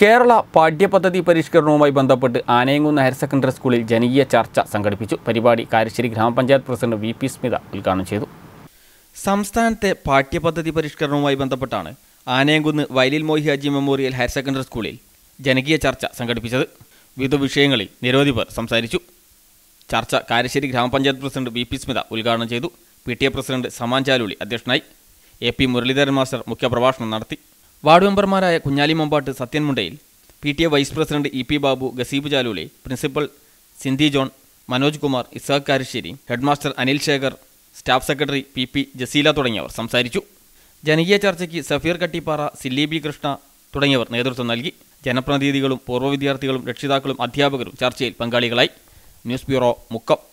കേരള പാഠ്യപദ്ധതി പരിഷ്കരണവുമായി ബന്ധപ്പെട്ട് Anayamkunnu higher secondary സ്കൂളിൽ ജനകീയ ചർച്ച സംഘടിപ്പിച്ചു പരിപാടി കാരശ്ശേരി ഗ്രാമപഞ്ചായത്ത് പ്രസിഡന്റ് വി പി സ്മിത ഉദ്ഘാടനം ചെയ്തു സംസ്ഥാനത്തെ പാഠ്യപദ്ധതി പരിഷ്കരണവുമായി ബന്ധപ്പെട്ടാണ് ആനയങ്കുന്ന് വയലിൽ Mohi Haji memorial higher secondary സ്കൂളിൽ ജനകീയ ചർച്ച സംഘടിപ്പിച്ചത് വിവിധ വിഷയങ്ങളിൽ നിരവധി പേർ സംസാരിച്ചു ചർച്ച കാരശ്ശേരി ഗ്രാമപഞ്ചായത്ത് പ്രസിഡന്റ് വി പി സ്മിത ഉദ്ഘാടനം ചെയ്തു P T A president Saman Chaluli അധ്യക്ഷനായി എ പി മുരളീധരൻ മാസ്റ്റർ മുഖ്യപ്രഭാഷണം നടത്തി വാർഡ് മെമ്പർമാരായ Kunhali Mambatt Sathyan Mundayil P T A vice president E P Babu Gazeeb Chaluli principal Sindhi John Manoj Kumar Isaq Karassery headmaster Anil Shekhar staff secretary P P Jaseela തുടങ്ങിയവർ സംസാരിച്ചു ജനകീയ ചർച്ചയ്ക്ക് സഫീർ കട്ടിപ്പാറ സില്ലി ബി കൃഷ്ണ തുടങ്ങിയവർ നേതൃത്വം നൽകി ജനപ്രതിനിധികളും പൂർവ്വ വിദ്യാർത്ഥികളും രക്ഷിതാക്കളും അധ്യാപകരും ചർച്ചയിൽ പങ്കാളികളായി ന്യൂസ് ബ്യൂറോ മുക്കം